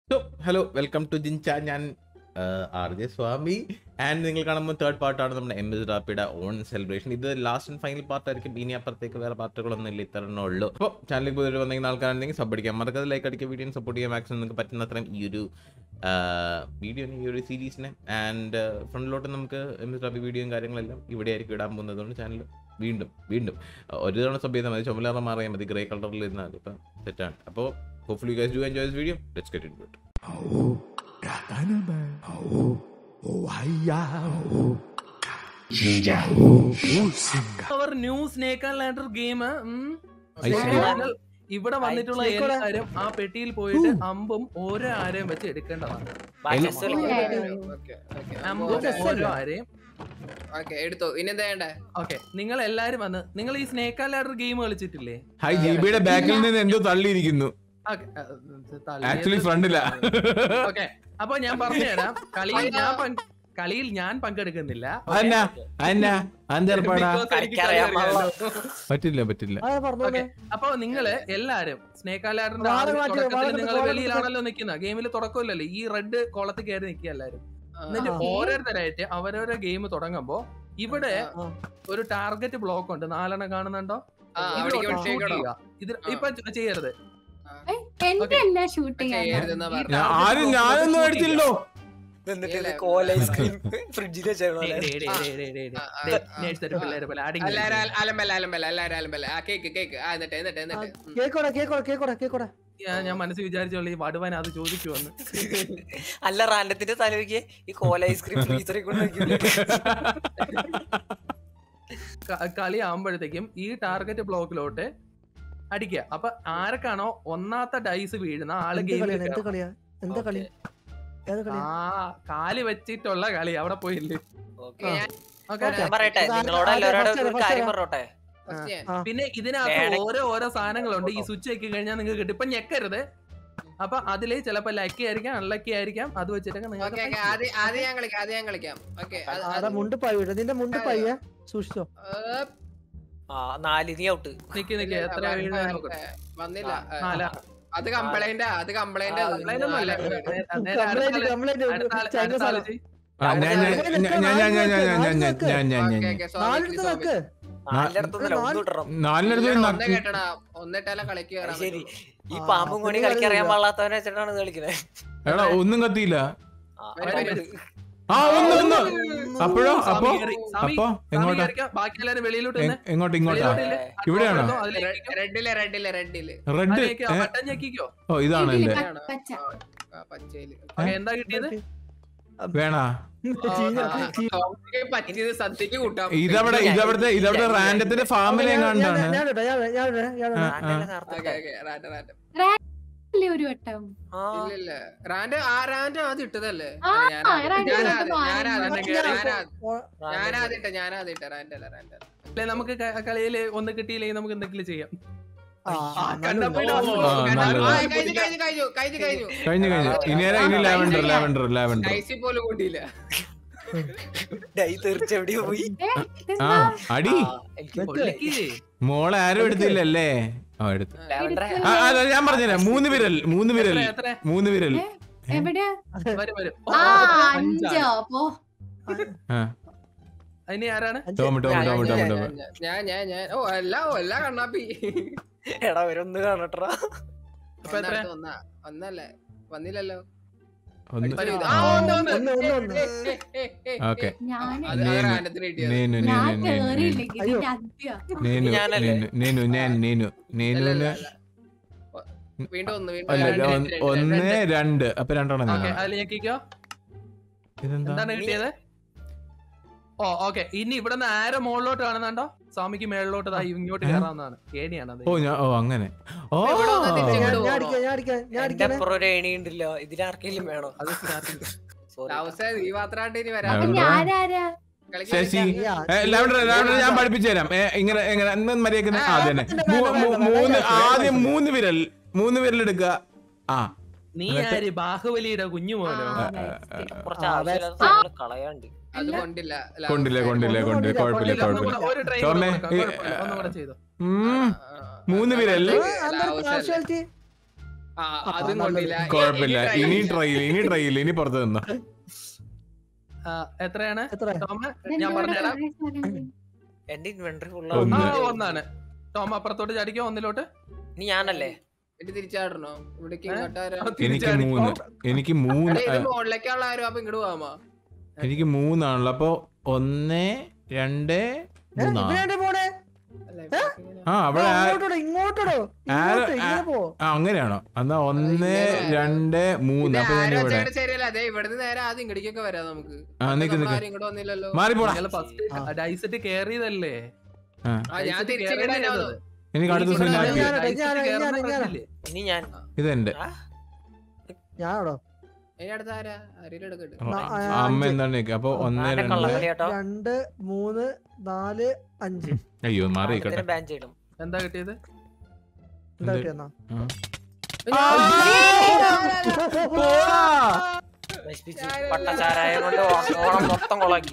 So hello welcome to ജിൻച ഞാൻ R J Swami and നിങ്ങൾ കാണുമ്പോൾ തേർഡ് പാർട്ടാണ് നമ്മുടെ എം എസ് റാപ്പിയുടെ ഓൺ സെലിബ്രേഷൻ ഇത് ലാസ്റ്റ് ആൻഡ് ഫൈനൽ പാർട്ടായിരിക്കും ഇനി അപ്പുറത്തേക്ക് വേറെ പാർട്ടുകളൊന്നും ഇല്ല ഇത്രണ്ണേ ഉള്ളൂ അപ്പോൾ ചാനലിൽ പുതിയ വന്നിരിക്കുന്ന ആൾക്കാരുണ്ടെങ്കിൽ സബ് അടിക്കാം മറക്കാതെ ലൈക്ക് അടിക്കുക വീഡിയോ സപ്പോർട്ട് ചെയ്യാൻ മാക്സിമം നിങ്ങൾക്ക് പറ്റുന്ന അത്രയും ഈ ഒരു വീഡിയോ ഈ ഒരു സീരീസിനെ ആൻഡ് ഫ്രണ്ടിലോട്ട് നമുക്ക് എം എസ് റാപ്പി വീഡിയോയും കാര്യങ്ങളെല്ലാം ഇവിടെ ആയിരിക്കും ഇടാൻ പോകുന്നതുകൊണ്ട് ചാനൽ വീണ്ടും വീണ്ടും ഒരു തവണ സബ് ചെയ്താൽ മതി ചുമലാറ മാറിയാൽ മതി ഗ്രേ കളറിൽ ഇരുന്നാൽ ഇപ്പം സെറ്റാണ് അപ്പോൾ hopefully guys do enjoy this video let's get it it Oh, Ratanaba. Oh, oh, Haya. Oh, Jinja. Oh, oh, Singa. അവർ new snake and ladder game I see. ഇവിടെ വന്നിട്ടുള്ള Snake ഓടെ- എല്ലാവരും ആ പെട്ടിയിൽ പോയിട്ട് അമ്പും ഓരോ ആരെയും വെച്ച് എടുക്കേണ്ടതാണ് അമ്പും ഓരോ ആരെയും ഓക്കെ എടുത്തു ഇനി എന്താ ചെയ്യണ്ടേ ഓക്കെ നിങ്ങൾ എല്ലാരും വന്ന് നിങ്ങൾ ഈ സ്നേക്ക് ആൻഡ് ലാഡർ ഗെയിം കളിച്ചിട്ടില്ലേ ഹായ് ജിബിയുടെ ബാക്കിൽ നിന്ന് എന്തോ തള്ളിയിരിക്കുന്നു ആക്ച്വലി ഫ്രണ്ടിലാ ഓക്കെ അപ്പൊ ഞാൻ പറഞ്ഞുതരാം കളിയിൽ ഞാൻ പങ്ക്- കളിയിൽ ഞാൻ പങ്കെടുക്കുന്നില്ല അന്നാ അന്നാ അന്തേർപ്പാടാ Because എനിക്ക് കളി അറിയാലോ. പറ്റില്ല പറ്റില്ല Okay. അപ്പൊ നിങ്ങള് എല്ലാരും സ്നേക്ക് ആൻഡ് ലാഡറിന്റെ വാള് മാറ്റി, തുടക്കത്തിൽ വാള് നിങ്ങൾ വാള് വെളിയിലാണല്ലോ നിക്കുന്നത് ഗെയിമിൽ തുടക്കമില്ലല്ലോ ഈ റെഡ് കോളത്തിൽ കയറി നിൽക്കുക എല്ലാരും എന്നിട്ട് ആ. ഓരോരുത്തരായിട്ട് അവരവരുടെ ഗെയിം തുടങ്ങുമ്പോ ഇവിടെ ഒരു ടാർഗറ്റ് ബ്ലോക്ക് ഉണ്ട് നാലെണ്ണം കാണുന്നുണ്ടോ ആ, ഇതിലോട്ട് അവിടേക്ക് shoot വിട്ടേക്കണോ? ചെയ്യുക. ഇത് ഇപ്പൊ ചെ- ചെയ്യരുത് എന്റെ അല്ല ഷൂട്ട് ചെയ്യാൻ ചെയ്യരുതെന്നാ ഈ പറഞ്ഞത്. ഞാൻ- target ആരും block ഞാനൊന്നും shoot ചെയ്യുക. അടിച്ചില്ലല്ലോ എന്നിട്ട് ഇല്ല, കോല ഐസ്ക്രീം ഫ്രിഡ്ജിൽ വെച്ചേക്കണോ ഡേ, ഡേ, ഡേ, ഡേ, ഡേ, ഡേ, ഡേ. ആ, ആ, ദേ, ആ. nursery പിള്ളേരെ പോലെ അടങ്ങി എല്ലാരും ഇരിക്ക്. അല- അലമ്പല്ല അലമ്പല്ല എല്ലാരും അലമ്പല്ല ആ കേക്ക് കേക്ക് ആ എന്നിട്ട് എന്നിട്ട് എന്നിട്ട് ഉം. കേക്കോടാ കേക്കോടാ കേക്കോടാ കേക്കോടാ ഞാൻ- ഞാൻ മനസ്സിൽ വിചാരിച്ചോളൂ ഈ വടുവൻ അത് ചോദിച്ചു വന്ന് അല്ല റാൻഡത്തിന്റെ തലവയ്ക്ക് ഈ കോല ഐസ്ക്രീം ഫ്രീസറിൽ കൊണ്ട് വെക്കൂലേ ക- കളി ആവുമ്പോഴത്തേക്കും ഈ ടാർഗറ്റ് ബ്ലോക്കിലോട്ട് അടിക്കുക അപ്പൊ ആരൊക്കെയാണോ ഒന്നാമത്തെ ഡൈസ് വീഴുന്ന ആള് എന്ത് ഗെയിമിൽ കളിയാണ് എന്ത് കളിയാ എന്താ കളി ഏത് കളി ആ കാല് വെച്ചിട്ടുള്ള കളി അവിടെ പോയില്ലേ ഓക്കേ. ഓക്കേ, ഞാൻ ഓക്കെ ഞാൻ പറയട്ടെ ഇത് ആദ്യം- നിങ്ങളോട് ആദ്യം എല്ലാവരോടും first ഒരു first കാര്യം ആണ്. പറഞ്ഞോട്ടെ first ചെയ്യാം. ആ. പിന്നെ ഇതിനകത്ത് വേണേ- ഓരോ ഓരോ സാധനങ്ങളുണ്ട് ഈ സ്വിച്ച് ആക്കി കഴിഞ്ഞാൽ നിങ്ങൾക്ക് കിട്ടും ഇപ്പൊ ഞെക്കരുത് അപ്പൊ അതില് ചിലപ്പോ ലക്കി ആയിരിക്കാം അൺലക്കി ആയിരിക്കാം അത് വെച്ചിട്ടൊക്കെ ഓക്കേ, നിങ്ങൾക്ക് ഓക്കേ, ആദ്യം ആദ്യം ഞാൻ കളിക്കാം ആദ്യം ഞാൻ കളിക്കാം ഓക്കെ ആടാ മുണ്ട് പായി വിട നിന്റെ മുണ്ട് പായ സൂക്ഷിച്ചോ ആ നാല് നീ ഔട്ട് നിക്ക് നിക്ക് എത്ര വീഴുന്ന നോക്കട്ടെ വന്നില്ല ആ, നാല അത് കംപ്ലൈന്റ് അത് കംപ്ലൈന്റ് അതിനൊന്നുമല്ല. നേരെ അടുത്ത കംപ്ലൈന്റ് ആള്- കംപ്ലൈന്റ് അടുത്ത ആള്- ചൈന അടുത്ത ആള് സാധനം ചെയ്യ്. ആ, ഞാൻ ഞാൻ ഞാൻ ഞാൻ ഞാൻ ഞാൻ ഞാൻ ഞാൻ ഞാൻ ഞാൻ ഞാൻ ഞാൻ നാലെടുത്ത് വെക്ക് നാലിടത്തൊന്നുമില്ല ഒന്ന് ഇടണം നാലിനടുത്ത് ഒന്ന് നക്കി- കേട്ടടാ ഒന്നിട്ടല്ല കളിക്ക് അത് കയറാൻ ശരി പറ്റുള്ളൂ. ഈ ആ, പാമ്പും അപ്പൊ കൊണി നീ കളിക്കറിയാൻ കളിയില്ല. പാടില്ലാത്തവനെ വെച്ചിട്ടാണ് ഇത് കളിക്കണേ എടാ ഒന്നും കത്തിയില്ല ആ, വരും, അപ്പൊ വരും. ഇത് ആ ഒന്ന് ഒന്ന് അപ്പോഴോ സ്വാമി അപ്പോ കേറി. സ്വാമി- അപ്പോ സ്വാമി എങ്ങോട്ടാ കേറിക്കോ. ബാക്കി എല്ലാവരും വെളിയിലോട്ട് എ- വന്നേ. എങ്ങോട്ട് ഇങ്ങോട്ടാ വെളിയിലോട്ട് ഇല്ലേ? ഇവിടെയാണോ? അടുത്ത അതിലേക്ക് റെ- ഞെക്കിക്കോ. റെഡില് റെഡില് റെഡില് റെഡ് അതിലേക്ക് ആ ബട്ടൺ ഞെക്കിക്കോ. ഓ ഇതാണ് എന്റെ ആണോ? പച്ച ആ, പച്ചയില് ഓക്കേ, എന്താ കിട്ടിയത് വേണാ ചീഞ്ഞ ആ, ചീ- ടോമിക്ക് പറ്റിയത് സദ്യക്ക് കൂട്ടാം ഇതവിടെ ഇതവിടുത്തെ ഇതവിടുത്തെ റാൻഡത്തിന്റെ ഫാമിൽ ഞാൻ- ഞാൻ- എങ്ങാണ്ടാണ് ഞാൻ ഇടാം, ഞാൻ ഇടാം, ഞാൻ ഇടാം, ഞാൻ ഇടാം. ആ, റാൻഡല്ലേ ആ. നേരത്തെ ഓക്കേ, ഓക്കേ, റാൻഡ്, റാൻഡ്. അല്ലേ ഒരു വട്ടം ആ, ഇല്ല, ഇല്ല. റാൻഡ് ആ റാൻഡ് ആദ്യം ഇട്ടതല്ലേ ആ, ഞാനാ- റാൻഡ് ഞാനാ- ഇട്ടത് ഞാനാ- റാൻഡ് ഞാനാ- കേറി. ഞാനാ- ഓ- ഞാനാദ്യം ഇട്ട ഞാനാദ്യം ഇട്ട റാൻഡ് അല്ല റാൻഡ് അല്ല അല്ലെ നമുക്ക് ക- കളിയില് ഒന്ന് കിട്ടിയില്ലെങ്കിൽ നമുക്ക് എന്തെങ്കിലും ചെയ്യാം ആ, ആ, നല്ലത്. കണ്ടപ്പോ ഓ, ഇതാ. ആ, കണ്ടാ- നല്ലതാ. ആ, കഴിഞ്ഞു കഴിഞ്ഞു കഴിഞ്ഞു കഴിഞ്ഞു കഴിഞ്ഞു കഴിഞ്ഞു കഴിഞ്ഞു ഇനി ആരാ ഇനി ലാവൻഡർ ലാവൻഡർ ലാവൻഡർ ഐസി പോലും കൂട്ടിയില്ല ഡൈ തെറിച്ച് എവിടെയോ പോയി ഏ, ആ ഇതെന്താ? അടി ആ, എനിക്ക് പൊള്ളിക്ക്. മോളെ ആരും എടുത്തില്ലല്ലേ ആ എടുത്തു ലാവൻഡറെ ആ അതെ ഞാൻ പറഞ്ഞുതരാം മൂന്ന് വിരൽ മൂന്ന് വിരൽ എത്ര, എത്ര? മൂന്ന് വിരൽ എവിടെയാ വരും, വരും. ആ അഞ്ചാണ്. അഞ്ചോ അപ്പോ ആ ഇനി ആരാണ് അഞ്ച്. ടോമ ടോമ ടോമ ടോമ ടോമ ഞാൻ- ഞാൻ ഞാൻ ഞാൻ ഓ എല്ലാ ഓ എല്ലാ കണ്ണാപ്പി എടാ അവരൊന്ന് കാണട്ടറാ അപ്പൊ എത്ര ഒന്നടുത്ത് ഒന്നാ ഒന്നല്ലേ വന്നില്ലല്ലോ ഒന്ന് ഒരു ഇത്. ആ, ആ, ഒന്ന്, ഒന്ന്. ഒന്ന്, ഒന്ന്, ഒന്ന്. ഏ, ഏ, ഏ, ഏ, ഏ, ഓക്കെ ഞാൻ അത് ആ റാൻഡത്തിന് കിട്ടിയത് നേനു ഞാൻ നേനു നേനു കേറിയില്ലെങ്കിൽ അയ്യോ. ഇതിന്റെ അദ്യ നേനു ഞാനല്ലേ? നേനു നേനു ഞാൻ നേനു അല്ല, നേനുവിന് അല്ല, അല്ല. ഒ- വീണ്ടും ഒന്ന് വീണ്ടും അല്ല രണ്ട്, ഇത് രണ്ട്, രണ്ട്, ഒന്ന് രണ്ട്. രണ്ട് അപ്പൊ രണ്ടെണ്ണം ഓക്കെ വേണം. അതിൽ ഞെക്കിക്കോ ഇതെന്താ എന്താണ് കിട്ടിയത് ഓ ഓക്കെ ഇനി ഇവിടെ നിന്ന് ആരോ മുകളിലോട്ട് കാണുന്നുണ്ടോ സ്വാമിക്ക് മേളിലോട്ട് ദാ ഇങ്ങോട്ട് ഏ? കയറാവുന്നതാണ് ഏണിയാണ് അത് ഓ ഞാൻ ഓ അങ്ങനെ ഓ ഇവിടെ വന്നാ തിരിച്ച് ഞാൻ ഇങ്ങോട്ട് ഞാൻ പോകണോ? അടിക്കാം ഞാൻ അടിക്കാം ഞാൻ എന്റെ അടിക്കാനേ അപ്പുറം ഒരു ഏണി ഉണ്ടല്ലോ ഇതിലാർക്കെങ്കിലും വേണോ അത് starting. സോറി അവസാനം ഈ മാത്രമായിട്ട് ഇനി അപ്പൊ വരാം ലാവൻഡർ. ഞാനാരാ കളിക്കാൻ ശശി ഈ ആ- ഏ, ലാവൻഡർ ലാവൻഡർ ഞാൻ പഠിപ്പിച്ചു തരാം ഏ, ഇങ്ങനെ എങ്ങനെ എന്ന് മര്യാദ ആ, ആ തന്നെ വേണ്ട, മൂ- വേണ്ട, മൂ- വേണ്ട, മൂന്ന് വേണ്ട, ആദ്യം വേണ്ട. മൂന്ന് വിരൽ മൂന്ന് വിരൽ എടുക്കുക ആ നീ എന്നിട്ട്? ആര് ബാഹുബലിയുടെ കുഞ്ഞു മോനോ ആ, ആ, next. കുറച്ച് ആ, ആവശ്യമില്ലാത്ത ആ. സാധനങ്ങൾ കളയാണ്ട് അത് ഇല്ല. കൊണ്ടില്ല കൊണ്ടില്ല കൊണ്ടില്ല കൊണ്ടില്ല കൊണ്ടില്ല, കുഴപ്പമില്ല കൊണ്ടില്ല, ഒന്നും കുഴപ്പമില്ല കൂടെ- ഒരു try ടോമേ, കൂടെ കൊടുക്കാം, ഈ- കുഴപ്പമില്ല, ഒന്നും കൂടെ ചെയ്തോ ഉം. മൂന്ന് വിരൽ ആ, എന്താ partiality? ആ അതും കൊണ്ടില്ല കുഴപ്പമില്ല ഇനി ട്രൈ ഇനി ട്രൈ ഇല്ല ഇനി പുറത്ത് നിന്നോ ആ, എത്രയാണ് എത്ര ടോമ ഇതെന്താ ഞാൻ ഇവിടെ പറഞ്ഞുതരാം കുറേ സാധനങ്ങൾ? എന്റെ ഇൻവെന്ററി ആ ഫുള്ളാണ് ഒന്ന്. ഒന്നാണ് ടോമ അപ്പുറത്തോട്ട് ചാടിക്കോ ഒന്നിലോട്ട് ഇനി ഞാനല്ലേ എന്നിട്ട് തിരിച്ചാടണോ ഇവിടേക്ക് ഏ? ഇങ്ങോട്ട് ആരാ? ആ, എനിക്ക് തിരിച്ചാടി. മൂന്ന് എനിക്ക് മൂന്ന് എടാ, ഇത് ആ, മുകളിലേക്കുള്ള ആരോ അപ്പൊ ഇങ്ങോട്ട് പോവാമോ എനിക്ക് മൂന്നാണല്ലോ അപ്പൊ ഒന്ന് രണ്ട് മൂന്നാ ഇവനെ പോണേ അല്ല, ഏ? ഇങ്ങനെ. ആ അവിടെ ആ- ഇങ്ങോട്ടോ ഇങ്ങോട്ടോ ആരോ- ഇങ്ങോട്ട് ഇങ്ങനെ പോ ആ, അങ്ങനെയാണോ എന്നാ ഒന്ന് ഇങ്ങനെ. രണ്ട് മൂന്ന് ഇത് അപ്പൊ ഞാൻ ആരോ ഇവിടെ വെച്ചോണ്ട് ശരിയല്ല അതെ ഇവിടുന്ന് നേരെ ആദ്യം ഇങ്ങടേക്കൊക്കെ വരാം നമുക്ക് ആ നിക്ക് നമ്മൾ നിക്ക് ആരും ഇങ്ങോട്ട് വന്നില്ലല്ലോ മാറിപ്പോടാ നിങ്ങള് ഫസ്റ്റ് ആ. ഡൈസറ്റ് കേറിയതല്ലേ ആ ആ ഞാൻ ഡൈസറ്റ് തിരിച്ചു കേറിയതല്ലേ ഇങ്ങോട്ട് ചെയ്തത്? വന്നത്. എനിക്ക് അടുത്ത ഇവിടെ സീൻ ഞാൻ- ആക്കി ഞാൻ- ഡൈസറ്റ് ഞാൻ- കേറുന്ന ഞാൻ- ഞാൻ- പ്രശ്നമില്ലേ? ഇനി ഞാൻ ഇതെന്റെ ആ? ഞാനോ ഇനി അടുത്ത ആരാ ആരെങ്കിലും എടുക്കട്ടെ ആ, ആ, അമ്മ അഞ്ച്. എന്താണ് നിക്ക്? അപ്പൊ ഒന്ന് ആരുടെ രണ്ട് കള്ളക്കളി കേട്ടോ രണ്ട് മൂന്ന് നാല് അഞ്ച് അയ്യോ മാറി നിക്കട്ടെ ബാൻ ചെയ്യണം എന്താ കിട്ടിയത് എന്താ എന്ത്? കിട്ടിയെന്നാ ആ. പോടാ. നശിപ്പിച്ച് പട്ടച്ചാരായ കൊണ്ട് ഓണം മൊത്തം കൊളാക്കി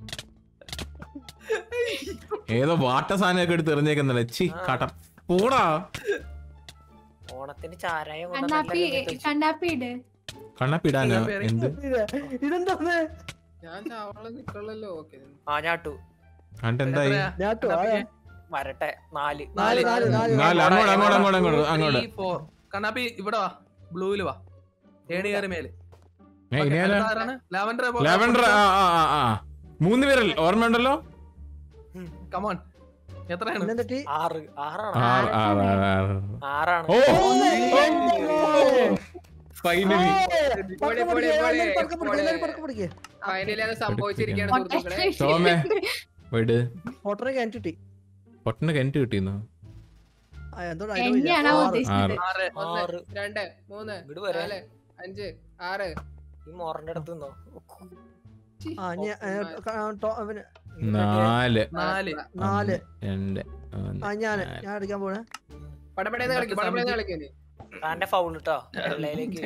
ഏതോ വാട്ട സാധനമൊക്കെ എടുത്ത് എറിഞ്ഞേക്കുന്നല്ലേ ചി കട പോടാ ഓണത്തിന് ചാരായം കൊണ്ട് കണ്ണാപ്പി നല്ല കഞ്ഞി വെച്ച്. കണ്ണാപ്പി ഇട് കണ്ണപ്പിടാനോ എന്ത് ഇത് ഇതെന്താന്ന് ഞാൻ ചാവളം നിക്കുള്ളല്ലോ ഓക്കെ ആ ഞാട്ടു കണ്ട എന്തായി എത്രയാ? ഞാട്ടോ കണ്ണാപ്പിക്ക്? വരട്ടെ നാല് നാല് നാല് നാല് നാല് അങ്ങോട്ട് അങ്ങോട്ട് അങ്ങോട്ട് അങ്ങോട്ട് Two, അങ്ങോട്ട് three, four. കണ്ണാപ്പി ഇവിടെ വാ ബ്ലൂവില് വാ ഏണി കയറി മേല് ഏ, ഇനി ആരാ? ലാവൻഡർ ലാവൻഡർ ആ ആ ആ ആ മൂന്ന് പേരല്ലേ ഓർമ്മയുണ്ടല്ലോ കമോൺ എത്രയാണ് പിന്നെ തെറ്റി ആറ് ആറാണ് ആറ് ആറ് ആറ് ആറ് ആറാണ് ഓ ഏയ്. ഫൈനലി ഏയ്, പടക്കം പൊടി, പിടിക്ക്, പൊടി, എല്ലാവരും പടക്കം പിടിക്ക്, പൊടി. എല്ലാവരും പടക്കം പിടിക്ക്. ഫൈനലി അത് സംഭവിച്ചിരിക്കുകയാണ് സുഹൃത്തുക്കളെ സോമേ വിട് ഫോട്ടോനെ ക്യാൻ കിട്ടി പൊട്ടന് കിണറ്റ് കിട്ടിയെന്നോ ആ, എന്തോ എന്നെയാണോ ആറ്. ഉദ്ദേശിച്ചത് ആറ് ഒന്ന് ആറ് രണ്ട് മൂന്ന് ഇങ്ങട് വരാൻ നാല് അഞ്ച് ആറ് ഈ മോറിന്റെ അടുത്ത് നിന്നോ ആ, ഇനി, ഏ, ക- ആ, ടോ- അവന് നാല് നാല് നാല് രണ്ട് മൂന്ന്, ആ ഞാന് നാല്. ഞാൻ അടിക്കാൻ പോണേ പടപടേന്ന് കളിക്കും പടപടേന്ന് കളിക്കും നീ താന്റെ ഫൗൾ ഇട്ടോ വെള്ളയിലേക്ക്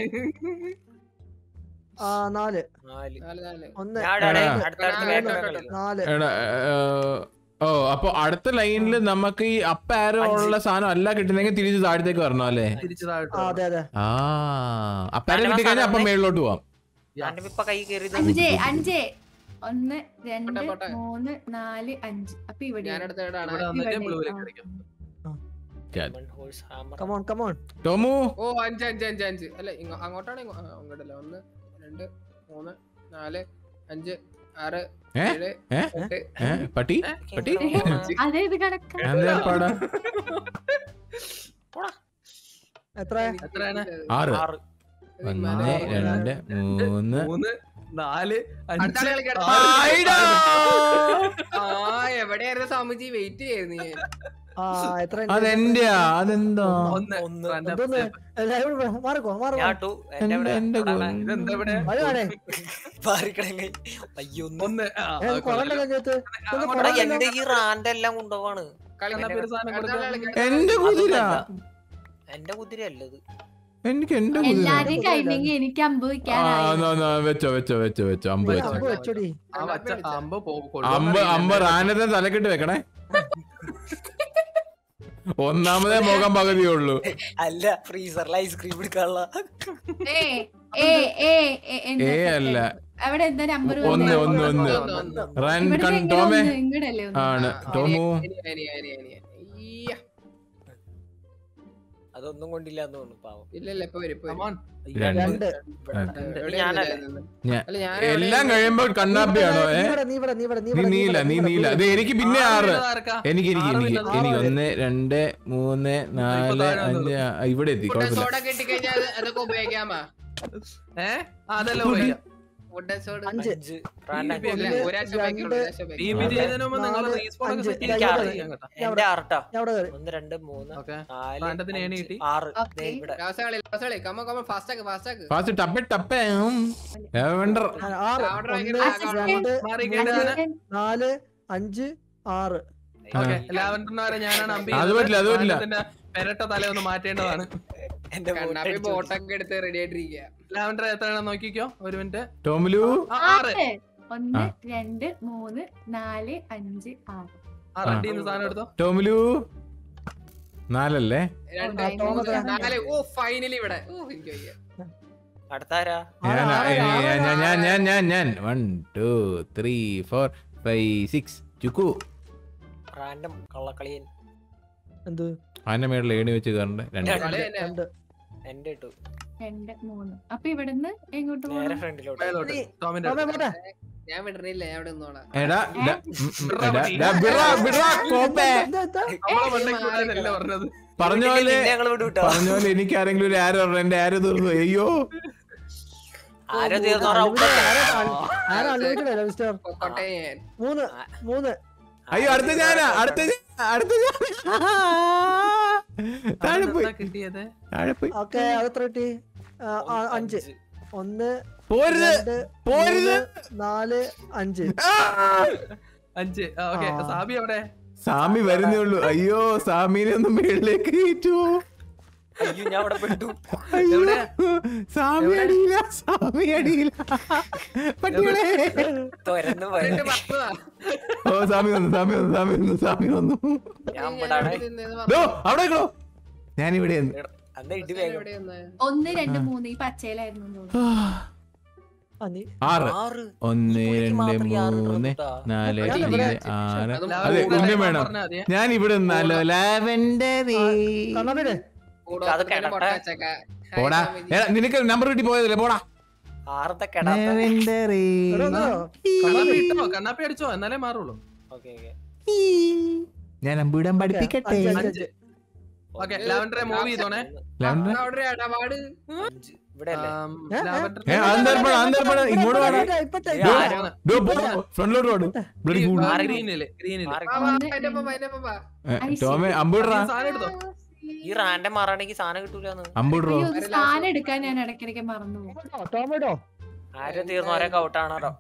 ആ നാല് നാല് നാല് നാല് ഒന്ന് ഞാൻ ഇവിടെ ആ. അടുത്തടുത്ത് ആ, വേഗം ആ, കളിക്കും നാല് എടാ ഏ, ഓ അപ്പൊ അടുത്ത ലൈനിൽ നമുക്ക് ഈ അപ്പ ആരോ ഉള്ള സാധനം അല്ല കിട്ടുന്നെങ്കിൽ തിരിച്ച് താഴത്തേക്ക് വരണോ അല്ലേ തിരിച്ചതായിട്ട് ആ അതെ അതെ ആ അപ്പാരെ കിട്ടിക്കഴിഞ്ഞാൽ അപ്പം മേളിലോട്ട് പോവാം ഞാൻ ഇപ്പൊ കൈ കയറി അഞ്ച് അഞ്ച് ഒന്ന് രണ്ട് പോട്ടെ, പോട്ടെ. മൂന്ന് നാല് അഞ്ച് അപ്പൊ ഇവിടെ ഞാനടുത്ത ഇടാണ് ഇവിടെ വന്നിട്ട് ഇവിടെ. ബ്ലൂവിലേക്ക് അടിക്കും ഹോഴ്സ് ഹാമർ കമോൺ കമോൺ ടോമു ഓ അഞ്ച് അഞ്ച് അഞ്ച് അഞ്ച് അല്ല ഇങ്ങ- അങ്ങോട്ടാണ് ഇങ്ങോ- ആ, അങ്ങോട്ടല്ല ഒന്ന് രണ്ട് മൂന്ന് നാല് അഞ്ച് ആറ് ഏ? ഏഴ് ഏ? എട്ട് ഏ പട്ടി പട്ടി അതേത് കണക്കാ എന്താ പാടാ എത്ര എത്രയാണ് ആറ് ആറ് ഇത് ഒന്ന് ഇമ്മാതിരി രണ്ട് മൂന്ന് മൂന്ന് നാല് അടുത്ത ആളെ അഞ്ച് കളിക്കാം. ആറ്, ആയിടാ. ആ എവിടെയായിരുന്നു സ്വാമിജി വെയിറ്റ് ചെയ്യുന്നു ഞാൻ ആ എത്ര ഉണ്ട്? അതെന്റെയാ അതെന്താ ഒന്ന് ഒന്ന് random എന്തോന്ന്? step. എല്ലാവരും കൂടെ മാറിക്കോ മാറിക്കോ ഞാട്ടു എന്റെ എന്റെ അവിടെ എന്റെ അവിടെ ഇതെന്താ ഇവിടെ വഴിയാണേ മാറിക്കിടങ്ങി അയ്യോ ഒന്ന് ഒന്ന് ആ, ആ, ഞാൻ കൊറണ്ട കഴിഞ്ഞത്ത് അങ്ങോട്ട് എടാ, കളിക്കാം. എന്റെ ഈ റാൻഡ് എല്ലാം കൊണ്ടുപോവാണ് കളിക്കാം കണ്ണാപ്പി ഒരു സാധനം അടുത്ത ആളെ കൊടുത്തു. കളിക്കാം. എന്റെ കുതിര എന്റെ കുതിര അല്ലത് എനിക്ക് എന്റെ കുതിര എല്ലാരും കഴിഞ്ഞെങ്കിൽ എനിക്ക് ആ അമ്പതിക്കാനായി എന്നാ, എന്നാ, വെച്ചോ വെച്ചോ വെച്ചോ വെച്ചോ അമ്പ് വെച്ചോ അമ്പ് വെച്ചോടി ആ വച്ച അമ്പ് പോ- അമ്പ് കൊള്ളുമെന്നറിയില്ല. അമ്പ് റാനത്തെ തലക്കെട്ട് വെക്കണേ ഒന്നാമതേ മുഖം പകുതിയേ ഉള്ളൂ അല്ല ഫ്രീസറിൽ ഐസ്ക്രീം എടുക്കാനുള്ള ഏ ഏ ഏ ഏ, എന്താ ഏ അല്ല അവിടെ എന്താ നമ്പർ ഒന്ന് ഒന്ന് ഒന്ന് ഒന്ന്, ഒന്ന്. റൺ ഇവിടെ കൺ ഭയങ്കര ടോമേ ഒന്ന്, ഇങ്ങടല്ലേ ഒന്ന് ആണ് ആ, ടോമു ഇനി, ഇനി, ഇനി, ഇനി, ഇനി. ഈയ്യ. അതൊന്നും കൊണ്ടില്ല എന്ന് തോന്നുന്നു പാവം ഇല്ല ഇല്ല ഇപ്പൊ വരും ഇപ്പൊ വരും. Come on. രണ്ട്. രണ്ട് എവിടെയാ ഞാനല്ലേ? ഇരുന്നത്? ഞാൻ- അല്ല, ഞാൻ എല്ലാം എവിടെയാ കഴിയുമ്പോൾ കണ്ണാപ്പിയാണോ ഏ നീ ഇവിടെ നീ ഇവിടെ നീ ഇവിടെ നീ നീ ഇവിടെ, നീല നീ നീല ഇവിടെ. അത് എനിക്ക് പിന്നെ ആറ് ആറ് വീണത് ആർക്കാ? എനിക്ക് എനിക്ക് ആറ് എനിക്ക് വീണത് എനിക്ക് ആറ് ഒന്ന് രണ്ട് മൂന്ന് നാല് താഴെ അഞ്ച് ആ, ഇവിടെ എത്തി ഫുഡ് കുഴപ്പമില്ല സോഡ കിട്ടിക്കഴിഞ്ഞാൽ അതൊക്കെ ഉപയോഗിക്കാമോ ഏ ആ, അതല്ല ഉപയോഗിക്കാം. ഫുഡ് സോഡ അഞ്ച്. അഞ്ച് റാൻഡ് ഇല്ല, ഇല്ല, ഒന്ന്, ഒരാഴ്ച ഉപയോഗിക്കുള്ളൂ, രണ്ട്, ഒരാഴ്ച ഈ ഉപയോഗിക്കുള്ളൂ. വിധി ചെയ്യുന്നതിന് മുമ്പ് നിങ്ങൾ നാല്, respawn ഒക്കെ അഞ്ച്. set എനിക്ക് ചെയ്യാൻ ആറ്. അറിയാം കേട്ടോ. എന്റെ ആർട്ടാ ഞാൻ അവിടെ കയറി ഒന്ന് രണ്ട് മൂന്ന് Okay. നാല് റാൻഡത്തിന് ഏണി അഞ്ച്, കിട്ടി. ആറ് Okay. ദേ ഇവിടെ ലാസ്റ്റ് കളി ലാസ്റ്റ് കളി കമ്മ കമ്മ ഫാസ്റ്റ് ആക്ക് ഫാസ്റ്റ് ആക്ക് ഫാസ്റ്റ് ടപ്പേ ടപ്പേ ലാവൻഡർ ആ, ആറ് അവിടെ ഒന്ന് ഭയങ്കര രണ്ട് മാറി മൂന്ന് കേട്ടാണ്. നാല് അഞ്ച് ആറ് Okay, ലാവൻഡറിന് വരെ ഞാനാണ് അമ്പി അത് പറ്റില്ല, അത് പറ്റില്ല. റാൻഡത്തിന്റെ പെരട്ട തല ഒന്ന് മാറ്റേണ്ടതാണ് എന്റെ കണ്ണാപ്പി ബോട്ട് ബോട്ടൊക്കെ എടുത്ത് റെഡി ആയിട്ടിരിക്കുക ലാവൻഡർ എത്രയാണെന്ന് നോക്കിക്കോ ഒരു മിനിറ്റ് ടോമിലു ആ, ആറ് ആറ് ഒന്ന് ആ. രണ്ട് മൂന്ന് നാല് അഞ്ച് ആറ് ആ റെഡി സാധനം എടുത്തോ ടോമിലു നാലല്ലേ രണ്ട് ഓ, മൂന്ന് തോമസ് നാല് ഓ ഫൈനലി ഇവിടെ ഓ എനിക്ക് വയ്യ അടുത്താരാ ഞാൻ ആരാ, ആരാ, ഞാൻ ആരാ, ഞാൻ ഞാൻ ഞാൻ ഞാൻ ഞാൻ one two three four five six ചുക്കു റാൻഡം കള്ളക്കളിയൻ എന്ത് അതിന്റെ മേളിൽ ഏണി വെച്ച് കയറണ്ട രണ്ട് കളി തന്നെ രണ്ട് എന്റെ ഇട്ടു രണ്ട് മൂന്ന് അപ്പൊ ഇവിടുന്ന് എങ്ങോട്ട് നേരെ പോകണം ഫ്രണ്ടിലോട്ട് മേലോട്ട് നീ- ടോമിന്റെ പോട്ടെ, അടുത്ത്. പോട്ടെ. ഞാൻ വിടണില്ല ഞാൻ ഇവിടെ നിന്നോളാം എടാ ഡാ, ഉം, ഉം, എടാ, ഡാ, ബിറാ, ബിറാ, കോപ്പേ. എന്താ, എന്താ? നമ്മളെ മണ്ടയ്ക്ക് വിടാനല്ല പറഞ്ഞത് പറഞ്ഞ പോലെ ഞങ്ങൾ വിടും കേട്ടോ പറഞ്ഞ പോലെ എനിക്ക് ആരെങ്കിലും ഒരു ആരോ പറഞ്ഞു എന്റെ ആരോ തീർന്നു അയ്യോ ആരോ തീർന്നോ Unlimited ആരാ un- ആരാ unlimited അല്ല, മിസ്റ്റർ? പൊക്കോട്ടെ ഞാൻ മൂന്ന് മൂന്ന് അയ്യോ അടുത്ത ഞാനാ അടുത്ത ഞാൻ അടുത്ത ഞാൻ താഴെ പോയി അതെന്താ കിട്ടിയത് താഴെ പോയി ഓക്കെ അത് എത്ര കിട്ടി ആ, ആ, അഞ്ച് ഒന്ന് പോരുത് രണ്ട് പോരുത്. മൂന്ന്, നാല് അഞ്ച് ആ! അഞ്ച് ഓക്കെ ആ. സാബി എവിടെ സാമി വരുന്നേ ഉള്ളൂ അയ്യോ സാമിനെ ഒന്ന് മേളിലേക്ക് കയറ്റു അയ്യോ ഞാൻ അവിടെ പെട്ടു അയ്യോ എവിടെ? സാമി എവിടെ? അടിയില്ല സാമി അടിയില്ല പട്ടികളെ തുരന്ന് പോയി രണ്ട് പത്തതാ. ഓ സാമി വന്നു സാമി വന്നു സാമി വന്നു സാമി വന്നു ഞാൻ ഞാൻ ഇവിടാണ് ഇവിടെ നിന്നേന്ന് ഡോ പറഞ്ഞു. അവിടെ നിൽക്കണോ ഞാൻ ഇവിടെ അന്ന് ഇടി ഞാൻ വേഗം ഇവിടെ നിന്നേ. ഒന്ന് രണ്ട് മൂന്ന് ഈ പച്ചയിലായിരുന്നു എന്ന് തോന്നുന്നു. ആ, നീ ആറ് ആറ് ഒന്ന് ഈ രണ്ട് മാത്രം ഈ ആറ് ഇടണം മൂന്ന് കേട്ടോ. നാല് ഞാൻ അഞ്ച് ഇവിടെ ആറ് അതും അതെ ലാവൻഡർ ഉന്നം ലൈമ വേണം പറഞ്ഞാ മതിയെ. ഞാൻ ഇവിടെ നിന്നാലോ ലാവൻഡറി കണ്ണാപ്പിടെ കൂടോത്രത്തിന് അത് കിടട്ടെ. പൊട്ടാച്ചക്ക. ഹായ് പോടാ സ്വാമിജി. എടാ, നിനക്ക് നമ്പർ കിട്ടി പോയതല്ലേ പോടാ ആറത്തെ കെടാത്ത ലാവൻഡറി എടാ, ഒന്നോ? കണ്ണാപ്പി ഇട്ടോ കണ്ണാപ്പി അടിച്ചോ എന്നാലേ മാറുള്ളൂ ഓക്കെ ഓക്കെ ഞാൻ അമ്പൂടാൻ പഠിപ്പിക്കട്ടെ അഞ്ച്, അഞ്ച്, അഞ്ച് ഓക്കെ ലാവൻഡറെ മൂവ് ചെയ്തോണേ ലാവൻഡർ അവിടെ ഒരു ഇടപാട് അഞ്ച് ഇവിടെ അല്ലേ ആം, ഏ, ഏ? ലാവൻഡർ ഏ, അന്തർപ്പണ അന്തർപ്പണ ഇങ്ങോട്ട് വാടാ ഇപ്പട്ടെ, ഇപ്പട്ടെ, ഏ, ഇപ്പട്ടെ. ആരാണ്? ഡോ പോടാ ഫ്രണ്ടിലോട്ട് വാടും ബ്ലഡി ഫുൾ മാറി. ഗ്രീനില് ഗ്രീനില് മാറി. വാ, വാ, അതിന്റെ ഒപ്പം വാ, അതിന്റെ ഒപ്പം വാ. ടോമെ അമ്പൂടറാ സാധനം എടുത്തോ ഈ റാൻഡം മാറാണെങ്കിൽ സാധനം കിട്ടൂലെന്ന് അമ്പൂടറോ അയ്യോ, ഇത് സാധനം എടുക്കാൻ ഞാൻ ഇടയ്ക്കിടയ്ക്ക് മറന്നു പോകും. ടോമേറ്റോ, ടോമേറ്റോ ആരും തീർന്നവരൊക്കെ ഔട്ടാണോ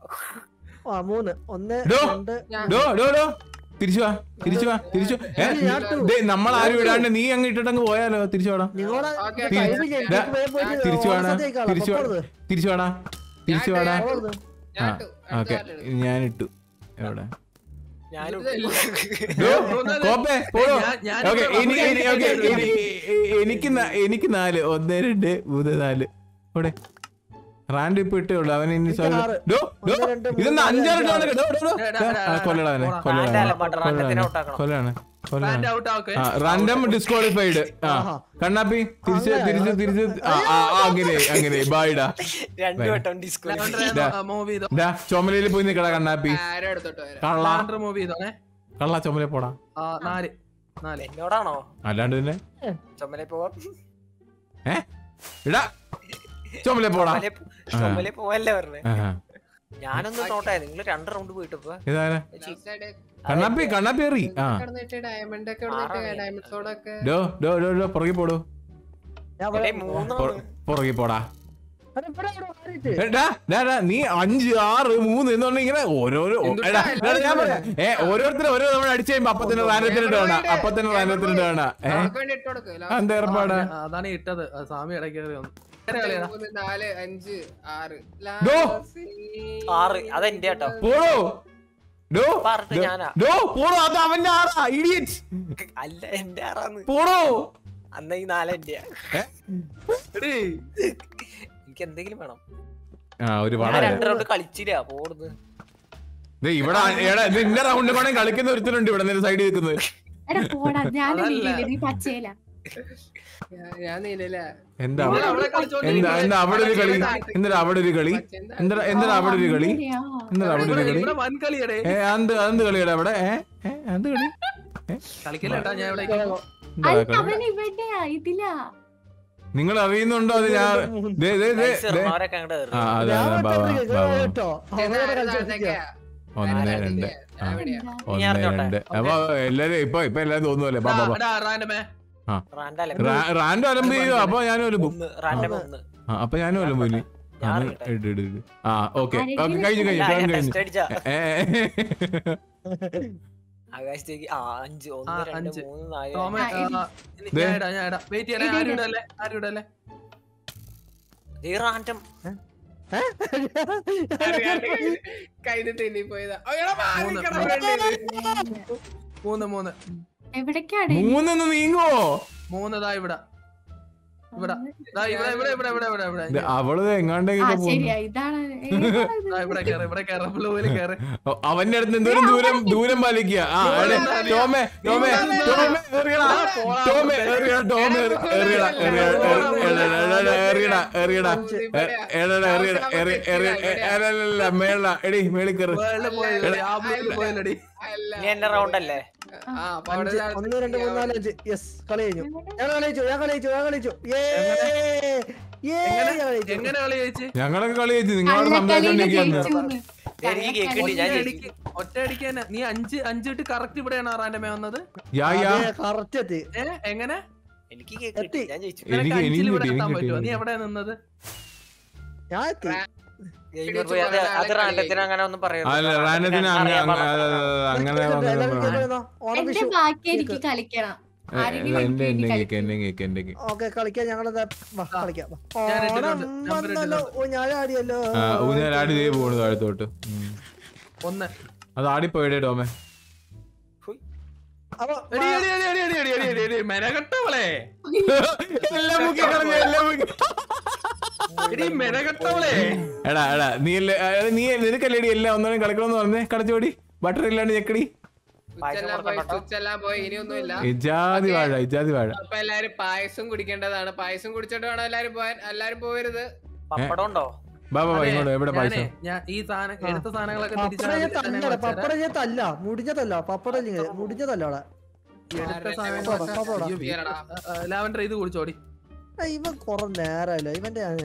ആ മൂന്ന് ഒന്ന് ഡോ. രണ്ട് ഡോ ഡോ ഡോ തിരിച്ചു വാ തിരിച്ചു വാ തിരിച്ചു ഏ ഞാൻ ഇട്ടു. ദേ, നമ്മൾ ആരും ഇടാണ്ട് നീ അങ്ങ് ഇട്ടിട്ടങ്ങ് പോയാലോ തിരിച്ചു വാടാ നിങ്ങളെ ഓക്കേ, തിരി- കഴിവ് ചെയ്യ്. ഡാ, എനിക്ക് വേഗം പോയിട്ട് തിരിച്ചു വാടാ ഓണസദ്യയൊക്കെ തിരിച്ചു വാ പോകരുത്. തിരിച്ചു വാടാ തിരിച്ചു വാടാ പോകരുത്. ഞാൻ ആ ഇട്ടു. അടുത്ത ഓക്കെ ആള്. ഞാൻ ഇട്ടു എവിടെ ഞാനും ഡോ, കോപ്പേ പോടോ ഞാൻ- ഞാൻ ഓക്കെ ഇവിടെ ഇനി വന്ന് ഇനി- ഓക്കെ ഇനി- ഇ- എനിക്ക് ന- എനിക്ക് നാല് ഒന്ന് രണ്ട് മൂന്ന് നാല് ഇവിടെ റാൻഡ് ഇപ്പൊ ഇട്ടേ ഉള്ളു അവൻ ഇനി എനിക്ക് സോറി ആറ്. ഡോ ഡോ ഒന്ന്, രണ്ട്, മൂന്ന്, ഇതൊന്ന് നാല്, അഞ്ചാറ് അഞ്ച്, ടോണൊക്കെ ഡോ ഡോ ഡോ എടാ, എടാ, ആ, കൊല്ലടാ അവനെ പോടാ. കൊല്ലടാ റാൻഡല്ല, അവനെ. മറ്റേ റാൻഡത്തിനെ കൊല്ലടാ ഔട്ടാക്കണം. കൊല്ലാണ് കൊല്ലാണ് റാൻഡ് ഔട്ട് ആക്കേ ആ റാൻഡം ഡിസ്ക്വാളിഫൈഡ് ആ ആഹാ. കണ്ണാപ്പി തിരിച്ച് അങ്ങനെ, തിരിച്ച് തിരിച്ച് ആ ആ ആ, അങ്ങനെ അങ്ങനെ ബായിടാ രണ്ടു വട്ടം ഡിസ്ക്വാളിഫൈ ലാവൻഡറെ മൂവ് ചെയ്തോ ഡാ ചുമലയിൽ പോയി നിക്കടാ കണ്ണാപ്പി ആരോ എടുത്തോട്ട് വരാം കള്ള ലാവൻഡർ മൂവ് ചെയ്തോണേ കള്ള ചുമല പോടാ ആ നാല് നാല് എന്നോടാണോ അല്ലാണ്ട് തന്നെ ചുമലെ പോവാം ഏ ഇടാ ചുമല പോടാ ചുമലെ ചുമലെ പോവല്ലേ പറഞ്ഞേ ആഹാ. ഞാനൊന്ന് നോട്ടെ നിങ്ങൾ രണ്ട് റൗണ്ട് പോയിട്ടപ്പോ ഇതാരാ Last side കണ്ണാപ്പി കണ്ണാപ്പി എറി ആ കിടന്നിട്ട് ഡയമണ്ട് ഒക്കെ കിടന്നിട്ട് ഡയമണ്ട് സോഡൊക്കെ ഡോ ഡോ ഡോ ഡോ പുറകെ പോടോ ഞാൻ ഇവിടെ പറയാം. മൂന്നാണ് പുറകെ പോടാ അതെ, ഇവിടെ ഇവിടെ മാറിയിട്ട്. ഏ, ഡാ, ഡാ, ഡാ, നീ അഞ്ച് ആറ് മൂന്ന് എന്ന് പറഞ്ഞ ഇങ്ങനെ ഓരോരോ എന്തുട്ടാ? എടാ, എടാ, ഞാൻ പറയാം ഏ ഓരോരുത്തരും ഓരോ തവണ അടിച്ചു കഴിയുമ്പോ അപ്പൊ തന്നെ റാനത്തിന് ഇടണ അപ്പൊ തന്നെ റാനത്തിന് ഇടണ ഏ നമുക്ക് വേണ്ടി ഇട്ട് കൊടുക്കും ആ, എന്താ ഏർപ്പാടാ ആ, അതാണ് ഇട്ടത് ആ, സ്വാമി ഇടയ്ക്ക് കയറി വന്നു നേരെ കളിയാ മൂന്ന് നാല് അഞ്ച് ആറ് ഡോ. ആറ് അതെന്റെ കേട്ടോ പോടോ ഡോ പറഞ്ഞ ഞാനാ ഡോ പോടോ അത് അവന്റെ ആറാ ഇഡിയറ്റ് അല്ല എന്റെ ആറാന്ന് പോടോ അന്ന ഈ നാലെന്റെയാ എടീ, എനിക്ക് എന്തെങ്കിലും വേണം ആ ഒരു ഞാൻ വട രണ്ട് റൗണ്ട് കളിച്ചില്ല പോടുന്ന് ദേ, ഇവിടെ എടാ ഇത് ഇന്ന റൗണ്ട് വേണേ കളിക്കുന്ന ഒരുത്തനുണ്ട് ഇവിടെ നേരെ സൈഡിൽ നിൽക്കുന്നത് എടാ പോടാ ഞാൻ അതല്ല. നീ പച്ചയില ഞാൻ നീലല്ല എന്താ ഇവിടെ അവിടെ- അവിടെ എന്താ കളിച്ചോണ്ടിരിക്കുന്നെ. എന്താ അവിടെ ഒരു കളി എന്താ അവിടെ ഒരു കളി എന്താ എന്താ അവിടെ ഒരു കളി അങ്ങനെയാ. എന്താ അവിടെ ഒരു ഇവിടെ കളി ഇവിടെ വൻ കളിയടേ ഏ എന്ത് എന്ത് കളിയുടെ അവിടെ ഏ ഏ എന്ത് കളി കളിക്കല്ലേട്ടാ ഞാൻ ഇവിടെ എന്താ അല്ല, കളി അവൻ ഇവിടെയാ ഇതിലാ നിങ്ങൾ അറിയുന്നുണ്ടോ അത് ഞാൻ ദേ, ദേ, ദേ, Nice ദേ. ഇറങ്ങുന്നവരൊക്കെ അങ്ങോട്ട് കയറി ആ അതെ ഞാൻ അതെ ബാബാ ഒറ്റയ്ക്ക് ബാബാ കേട്ടോ. അവനോട് കളിച്ചോണ്ടിരിക്കുക. ഒന്ന് രണ്ട് ആ ഒന്ന് അറിഞ്ഞോട്ടെ. രണ്ട് അപ്പൊ എല്ലാരും ഇപ്പൊ ഇപ്പൊ എല്ലാരും തോന്നുവല്ലേ ബാബാ ബാബാ എടാ, റാൻഡമേ റാൻഡല്ലേ റാൻഡ് അലമ്പ് ചെയ്തു അപ്പൊ ഞാനും ഒലമ്പും ഒന്ന് റാൻഡം ഒന്ന് ആ അപ്പൊ ഞാനും ഒലമ്പും ഇനി ഞാൻ ആ, അറിയട്ടെ. ഇട്, ഇട്, ഇട്. ആ ഓക്കെ ഓക്കെ കഴിഞ്ഞു കഴിഞ്ഞു ടേൺ കഴിഞ്ഞു ടെസ്റ്റ് അടിച്ചാ ഏ, ആകാശത്തേക്ക് ആ അഞ്ച് ആ, ഒന്ന് രണ്ട് അഞ്ച്. മൂന്ന് നാല് ടോമ ആ, ഇത്. ഞാൻ ഇടാം ഞാൻ ഇടാം വെയിറ്റ് ചെയ്യണേ ഇത് ആരും ഇത്. ഇടല്ലേ ആരും ഇടല്ലേ ഈ റാൻഡം കൈത് തെന്നി പോയതാ ഓ, എടാ, മാറി മൂന്ന്. നിക്കടാ, ഫ്രണ്ടില്. മൂന്ന് മൂന്ന് എവിടേക്കാണ് മൂന്നൊന്ന് നീങ്ങോ മൂന്നതാ ഇവിടെ ഇവിടെ ദാ ഇവിടെ ഇവിടെ ഇവിടെ ഇവിടെ ഇവിടെ ഇവിടെ ഇത് അവള് ആ എങ്ങാണ്ടൊക്കെ പോകുന്നു ശരിയാ ഇതാണ് ഏതാണ് ഇത്? ദാ ഇവിടെ കേറ് ഇവിടെ കേറ് ബ്ലൂവില് കേറ് ഓ, അവന്റെ അടുത്ത് എന്തോരം ദൂരം ദൂരം പാലിക്കുക ആ എടേ, ടോമേ ടോമേ ടോമേ എറിയടാ ടോമേ എറിയടാ ടോമേ എറി- എറിയടാ എറിയടാ എറിയടാ എറിയടാ എറിയടാ എടാ എറിയടാ എറി എറി അല്ലല്ല മേള എടി മേളി കയറി വേൾഡ് പോയല്ലേ ആ ബ്ലൂവില് പോയല്ലടി അല്ല ഇനി എന്റെ റൗണ്ട് അല്ലേ ആ അപ്പൊ അവിടെ അഞ്ച് ഒരാൾക്ക് ഒന്ന് രണ്ട് മൂന്ന് നാല് അഞ്ച് യെസ് കളി കഴിഞ്ഞു ഞാൻ കളിച്ചു ഞാൻ കളിച്ചു ഞാൻ കളിച്ചു ഏ ഏ എങ്ങനെ? ഞാൻ കളിച്ചു എങ്ങനെ കളി ചോദിച്ചു ഞങ്ങളൊക്കെ കളി വെച്ച് നിങ്ങളോട് കള്ളക്കളിയില് സംസാരിച്ചോണ്ടിരിക്കുന്നു ജയിച്ചൂന്ന്. എനിക്ക് കേക്കിട്ട് ഞാൻ ജയിച്ചു ഒറ്റയടിക്ക് ഒറ്റയടിക്ക് തന്നെ നീ അഞ്ച് അഞ്ച് ഇട്ട് കറക്റ്റ് ഇവിടെയാണ് ആറാന്റെ മേ വന്നത് യാ യാ കറക്റ്റ് എത്തി ഏ എങ്ങനെ എനിക്ക് കേക്ക് കിട്ടി ഞാൻ ജയിച്ചു എനിക്ക് നിനക്ക് എനിക്കും അഞ്ചിൽ ഇവിടെ കിട്ടി, എത്താൻ എനിക്കും പറ്റുമോ നീ കിട്ടി. എവിടെ നിന്നത് ഞാൻ എത്തി ഗെയിമർ പോയി അത് അത് റാണ്ടത്തിന് അങ്ങനെ ഒന്നും പറയരുത് അല്ല റാണ്ടത്തിന് റാനത്തിന് അങ്ങ- അറിയാൻ അങ്ങ- പാടില്ല. അങ്ങനെ എല്ലാവരും വന്നത് കേൾക്കുന്നോ? ഓണം എന്റെ വിഷു ബാക്കി എനിക്ക് കളിക്കണം ആരെങ്കിലും എന്റെ എനിക്ക് എന്റെ കേക്ക് കളിക്കണം. എന്റെ കേക്ക് എന്റെ കേക്ക് ഓക്കെ കളിക്കാം ഞങ്ങൾ കളിക്കാം വാ. ഞാൻ ഓണം ഇട്ടിട്ടുണ്ട്. നമ്പർ വന്നല്ലോ ഓ ഞാൻ ആടിയല്ലോ ആ ഊഞ്ഞാലാടി ദേ പോണു താഴത്തോട്ട് ഉം. ഒന്ന് അത് ആടിപ്പോയിടേ ടോമേ അപ്പൊ എടി, എടി, എടി, എടി, എടി, എടി, എടി, എടി, എടി, മെനകെട്ടവളെ എല്ലാം മുക്കി കളഞ്ഞു എല്ലാം മുക്കി എടി മെനകെട്ടവളെ എടാ എടാ നീ അല്ലേ എടാ, നീ നിനക്കല്ലേടി എല്ലാം ഒന്നും കളിക്കണമെന്ന് പറഞ്ഞേ കളിച്ചോടി ബട്ടർ ഇല്ലാണ്ട് ചെക്കടി സ്വിച്ചെല്ലാം പോയി സ്വിച്ചെല്ലാം പോയി ഇനിയൊന്നുമില്ല ഇജാതി വാഴ ഇജാതി വാഴ അപ്പൊ എല്ലാരും പായസം കുടിക്കേണ്ടതാണ് പായസം കുടിച്ചിട്ട് വേണം എല്ലാരും പോവാൻ എല്ലാരും പോവരുത് പപ്പടം ഉണ്ടോ ബാ ബാ അതെ, ഇങ്ങോട്ട് എവിടെ ഞാനേ, പൈസ ഞാൻ ഈ സാധനം എടുത്ത സാധനങ്ങളൊക്കെ പപ്പട ഞാൻ തല്ലട പപ്പട തിരിച്ചു ഞാൻ തല്ല മുടിഞ്ഞതല്ല പപ്പട ഇങ്ങനെ മുടിഞ്ഞതല്ല അവിടെ എടുത്ത പപ്പട, പപ്പട. ഈയെടാ. ലാവൻഡർ ഇത് കുടിച്ചോടി ആ, ഇവൻ കൊറേ നേരമല്ലോ ഇവന്റെ ആ,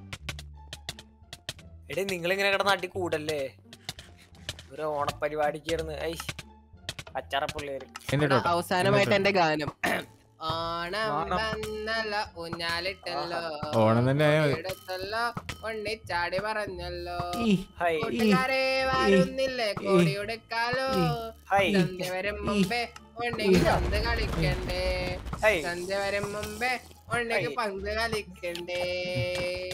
എടേ നിങ്ങൾ ഇങ്ങനെ കിടന്ന് അടി കൂടല്ലേ ഒരു ഓണപരിപാടിക്കായിരുന്നു ഐ അച്ചാറ പിള്ളേര് എന്റെ എടാ, ടോട്ട അവസാനമായിട്ട് എന്റെ ഗാനം ഓണം ഓണം. വന്നല്ലോ ഊഞ്ഞാലിട്ടല്ലോ ഓണം തന്നെ ആയാ മതി. എടുത്തല്ലോ ഉണ്ണിച്ചാടി പറഞ്ഞല്ലോ ഈ, ഹൈ കൂട്ടുകാരെ വരുന്നില്ലേ കോടി ഉടുക്കാലോ ഹൈ സന്ധ്യ വരും മുമ്പേ ഉണ്ണിക്ക് പന്ത് കളിക്കണ്ടേ ഹൈ സന്ധ്യ വരും മുമ്പേ ഉണ്ണിക്ക് പന്ത് കളിക്കണ്ടേ